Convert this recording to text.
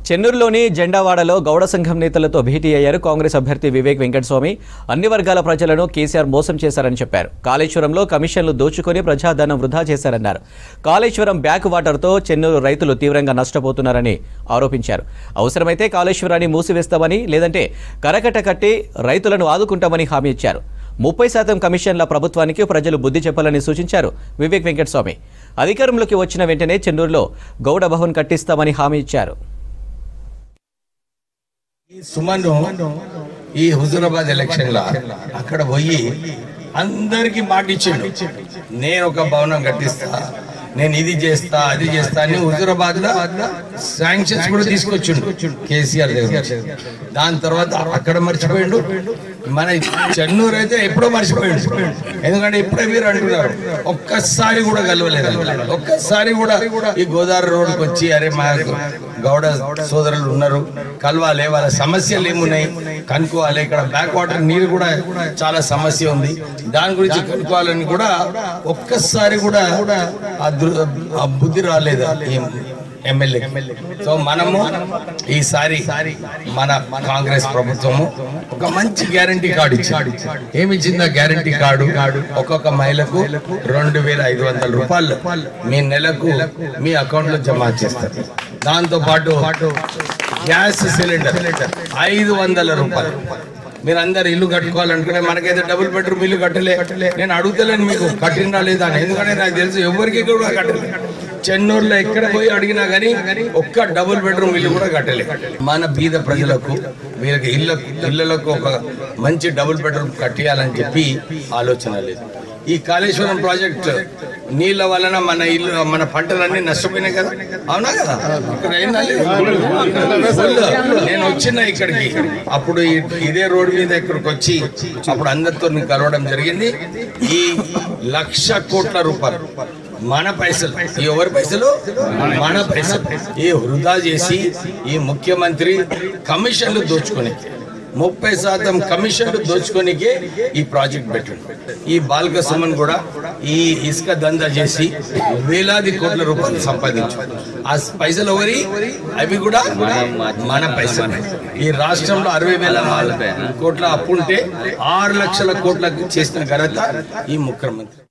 చెన్నూరులోని జెండావాడలో గౌడ సంఘం నేతలతో భేటీ అయ్యారు కాంగ్రెస్ అభ్యర్థి వివేక్ వెంకటస్వామి అన్ని వర్గాల ప్రజలను కేసీఆర్ మోసం చేశారని చెప్పారు కాళేశ్వరంలో కమిషన్లు దోచుకొని ప్రజాధనం వృధా చేశారన్నారు కాళేశ్వరం బ్యాక్ వాటర్తో చెన్నూరు రైతులు తీవ్రంగా నష్టపోతున్నారని ఆరోపించారు అవసరమైతే కాళేశ్వరాన్ని మూసివేస్తామని లేదంటే కరకట కట్టి రైతులను ఆదుకుంటామని హామీ ఇచ్చారు ముప్పై శాతం కమిషన్ల ప్రభుత్వానికి ప్రజలు బుద్ధి చెప్పాలని సూచించారు వివేక్ వెంకటస్వామి అధికారంలోకి వచ్చిన వెంటనే చెన్నూరులో గౌడ భవన్ కట్టిస్తామని హామీ ఇచ్చారు ఈ సుమను ఈ హుజురాబాద్ ఎలక్షన్ లో అక్కడ పోయి అందరికి మాట ఇచ్చిండు నేను ఒక భవనం కట్టిస్తా నేను ఇది చేస్తా అది చేస్తా అని హుజురాబాద్ లో శాంక్షన్స్ కూడా తీసుకొచ్చిండు కేసీఆర్ దగ్గర దాని తర్వాత అక్కడ మర్చిపోయిండు మన చెన్నూరు అయితే ఎప్పుడో మర్చిపోయిండు ఎందుకంటే ఇప్పుడే మీరు అంటున్నారు ఒక్కసారి కూడా కలవలేదు ఒక్కసారి కూడా ఈ గోదావరి రోడ్డుకి వచ్చి అరే మా గౌడ సోదరులు ఉన్నారు కలవాలి వాళ్ళ సమస్యలు ఏమున్నాయి కనుక్కోవాలి ఇక్కడ బ్యాక్ వాటర్ నీరు కూడా చాలా సమస్య ఉంది దాని గురించి కనుక్కోవాలని కూడా ఒక్కసారి కూడా ఆ దృ- ఆ బుద్ధి రాలేదు ఈ ఎమ్మెల్యే సో మనము ఈసారి మన కాంగ్రెస్ ప్రభుత్వము ఒక మంచి గ్యారంటీ కార్డు ఇచ్చాడు ఏమి ఇచ్చింది ఆ గ్యారంటీ కార్డు ఒక్కొక్క మహిళకు రెండు వేల ఐదు వందల రూపాయలు మీ నెలకు మీ అకౌంట్ లో జమ చేస్తారు దాంతో పాటు గ్యాస్ సిలిండర్ ఐదు వందల రూపాయలు మీరు అందరు ఇల్లు కట్టుకోవాలనుకునే మనకైతే డబుల్ బెడ్రూమ్ ఇల్లు కట్టలే నేను అడుగుతలేను మీకు కట్టినా లేదా అని ఎందుకంటే నాకు తెలుసు ఎవరికి కూడా కట్టలే చెన్నూరులో ఎక్కడ పోయి అడిగినా గానీ ఒక్క డబుల్ బెడ్రూమ్ ఇల్లు కూడా కట్టలే మన బీద ప్రజలకు వీళ్ళకి ఇళ్ళ ఇళ్ళలకు ఒక మంచి డబుల్ బెడ్రూమ్ కట్టియాలని చెప్పి ఆలోచన లేదు ఈ కాళేశ్వరం ప్రాజెక్ట్ నీళ్ళ వలన మన ఇల్లు మన పంటలన్నీ నష్టపోయినాయి కదా అవునా కదా ఇక్కడ ఏందండి ఫుల్ నేను వచ్చిన ఇక్కడికి అప్పుడు ఈ- ఇదే రోడ్డు మీద ఇక్కడికి వచ్చి అప్పుడు అందరితో నేను కలవడం జరిగింది ఈ లక్ష కోట్ల రూపాయలు మన పైసలు ఈ ఎవరి పైసలు మన పైసలు ఈ వృధా చేసి ఈ ముఖ్యమంత్రి కమిషన్లు దోచుకుని ముప్పై శాతం కమిషన్లు దోచుకోనికే ఈ ప్రాజెక్ట్ పెట్టండి ఈ బాల్క సుమన్ కూడా ఈ ఇసుక దందా చేసి వేలాది కోట్ల రూపాయలు సంపాదించు ఆ పైసలు ఎవరి అవి కూడా మన పైసలు ఈ రాష్ట్రంలో అరవై వేల కోట్ల అప్పు ఉంటే ఆరు లక్షల కోట్లకు చేసిన ఘనత ఈ ముఖ్యమంత్రి